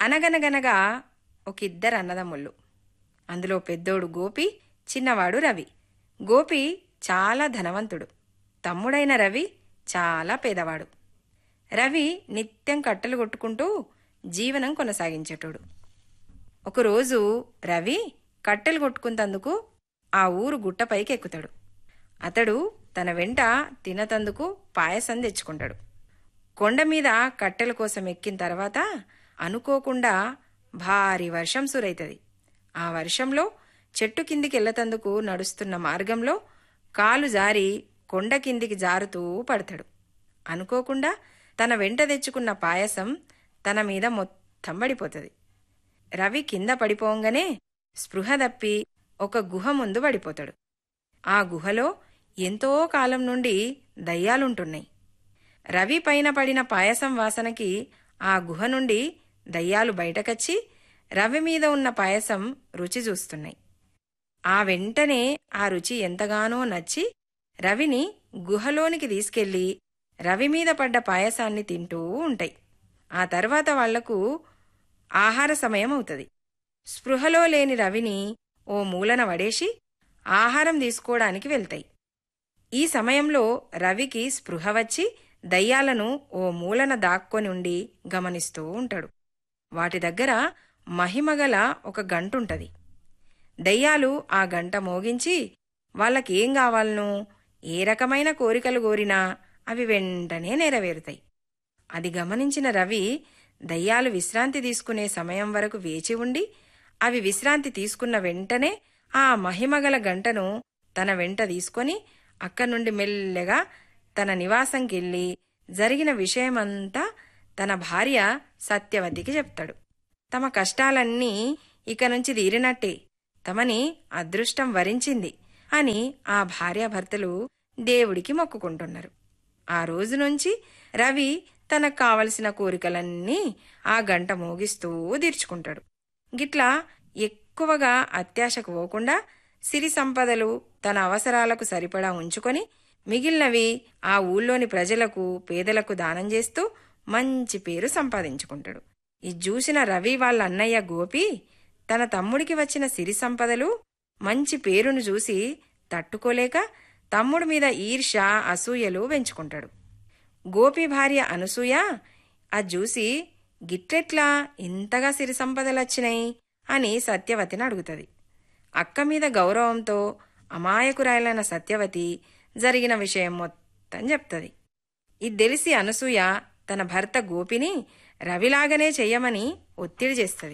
అనగనగనగా ఒక ఇద్దరు అన్నదమ్ముళ్ళు అందులో పెద్దోడు గోపి చిన్నవాడు రవి గోపి చాలా ధనవంతుడు తమ్ముడైన రవి చాలా పేదవాడు రవి నిత్యం కట్టెలు కొట్టుకుంటూ జీవనం కొనసాగించేటోడు ఒకరోజు రవి కట్టెలు కొట్టుకుంటందుకు ఆ ఊరు గుట్టపైకి ఎక్కుతాడు అతడు తన వెంట తినతందుకు పాయసం తెచ్చుకుంటాడు కొండ మీద కట్టెల కోసం ఎక్కిన తర్వాత అనుకోకుండా భారీ వర్షం సురైతది ఆ వర్షంలో చెట్టు కిందికి వెళ్ళతందుకు నడుస్తున్న మార్గంలో కాలు జారి కొండ కిందికి జారుతూ పడతాడు అనుకోకుండా తన వెంట తెచ్చుకున్న పాయసం తన మీద మొత్తం పడిపోతుంది రవి కింద పడిపోంగానే స్పృహ తప్పి ఒక గుహ ముందు పడిపోతాడు ఆ గుహలో ఎంతో కాలం నుండి దయ్యాలుంటున్నాయి రవి పైన పడిన పాయసం వాసనకి ఆ గుహ నుండి దయ్యాలు బయటకచ్చి రవి మీద ఉన్న పాయసం రుచి చూస్తున్నాయి ఆ వెంటనే ఆ రుచి ఎంతగానో నచ్చి రవిని గుహలోనికి తీసుకెళ్లి రవి మీద పడ్డ పాయసాన్ని తింటూ ఉంటాయి ఆ తర్వాత వాళ్లకు ఆహార సమయం అవుతుంది స్పృహలో లేని రవిని ఓ మూలన వడేసి ఆహారం తీసుకోవడానికి వెళ్తాయి ఈ సమయంలో రవికి స్పృహ వచ్చి దయ్యాలను ఓ మూలన దాక్కొని ఉండి గమనిస్తూ ఉంటాడు వాటి దగ్గర మహిమగల ఒక గంటుంటది దయ్యాలు ఆ గంట మోగించి వాళ్ళకేం కావాలనో ఏ రకమైన కోరికలు కోరినా అవి వెంటనే నెరవేరుతాయి అది గమనించిన రవి దయ్యాలు విశ్రాంతి తీసుకునే సమయం వరకు వేచి ఉండి అవి విశ్రాంతి తీసుకున్న వెంటనే ఆ మహిమగల గంటను తన వెంట తీసుకొని అక్కడి నుండి మెల్లగా తన నివాసంకెళ్ళి జరిగిన విషయమంతా తన భార్య సత్యవతికి చెప్తాడు తమ కష్టాలన్నీ ఇక నుంచి తీరినట్టే తమని అదృష్టం వరించింది అని ఆ భార్యాభర్తలు దేవుడికి మొక్కుకుంటున్నారు ఆ రోజు నుంచి రవి తనకు కావలసిన కోరికలన్నీ ఆ గంట మోగిస్తూ తీర్చుకుంటాడు గిట్లా ఎక్కువగా అత్యాశకు పోకుండా సిరి సంపదలు తన అవసరాలకు సరిపడా ఉంచుకొని మిగిలినవి ఆ ఊళ్ళోని ప్రజలకు పేదలకు దానం చేస్తూ మంచి పేరు సంపాదించుకుంటాడు ఇది చూసిన రవి వాళ్ళ అన్నయ్య గోపి తన తమ్ముడికి వచ్చిన సిరి సంపదలు మంచి పేరును చూసి తట్టుకోలేక తమ్ముడి మీద ఈర్ష అసూయలు పెంచుకుంటాడు గోపి భార్య అనసూయ అది చూసి గిట్లెట్లా ఇంతగా సిరి సంపదలొచ్చినాయి అని సత్యవతిని అడుగుతుంది అక్క మీద గౌరవంతో అమాయకురాయలైన సత్యవతి జరిగిన విషయం మొత్తం చెప్తుంది ఇది తెలిసి అనసూయ తన భర్త గోపిని రవిలాగనే చెయ్యమని ఒత్తిడి చేస్తుంది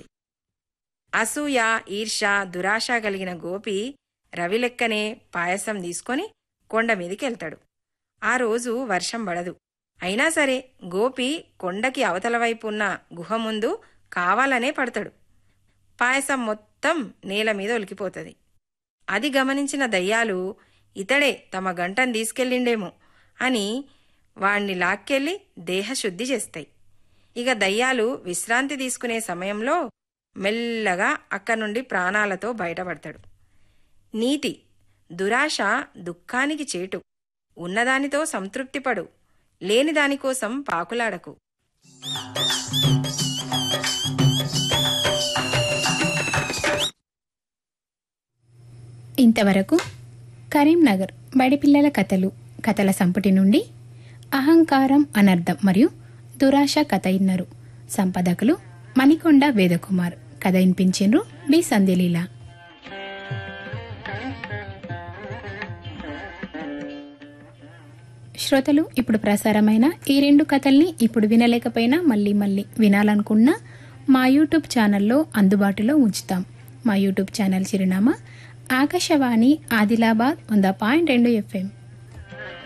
అసూయ ఈర్ష దురాశ కలిగిన గోపి రవి లెక్కనే పాయసం తీసుకొని కొండ మీదికి వెళ్తాడు ఆ రోజు వర్షం పడదు అయినా సరే గోపి కొండకి అవతల వైపు ఉన్న గుహ ముందు కావాలనే పడతాడు పాయసం మొత్తం నేల మీద ఒలికిపోతుంది అది గమనించిన దయ్యాలు ఇతడే తమ గంటను తీసుకెళ్ళిండేమో అని వాణ్ణి లాక్కెళ్ళి దేహశుద్ధి చేస్తాయి ఇక దయ్యాలు విశ్రాంతి తీసుకునే సమయంలో మెల్లగా అక్కడి నుండి ప్రాణాలతో బయటపడతాడు నీతి దురాశ దుఃఖానికి చేటు ఉన్నదానితో సంతృప్తిపడు లేని దానికోసం పాకులాడకు ఇంతవరకు కరీంనగర్ బడిపిల్లల కథలు కథల సంపుటి నుండి అహంకారం అనర్థం మరియు దురాశ కథ ఇన్నారు సంపాదకులు మణికొండ వేదకుమార్ కథ వినిపించిండ్రు బి సంధ్యలీల శ్రోతలు ఇప్పుడు ప్రసారమైన ఈ రెండు కథల్ని ఇప్పుడు వినలేకపోయినా మళ్ళీ మళ్ళీ వినాలనుకున్నా మా యూట్యూబ్ ఛానల్లో అందుబాటులో ఉంచుతాం మా యూట్యూబ్ ఛానల్ చిరునామా ఆకాశవాణి ఆదిలాబాద్ వంద పాయింట్ రెండు ఎఫ్ఎం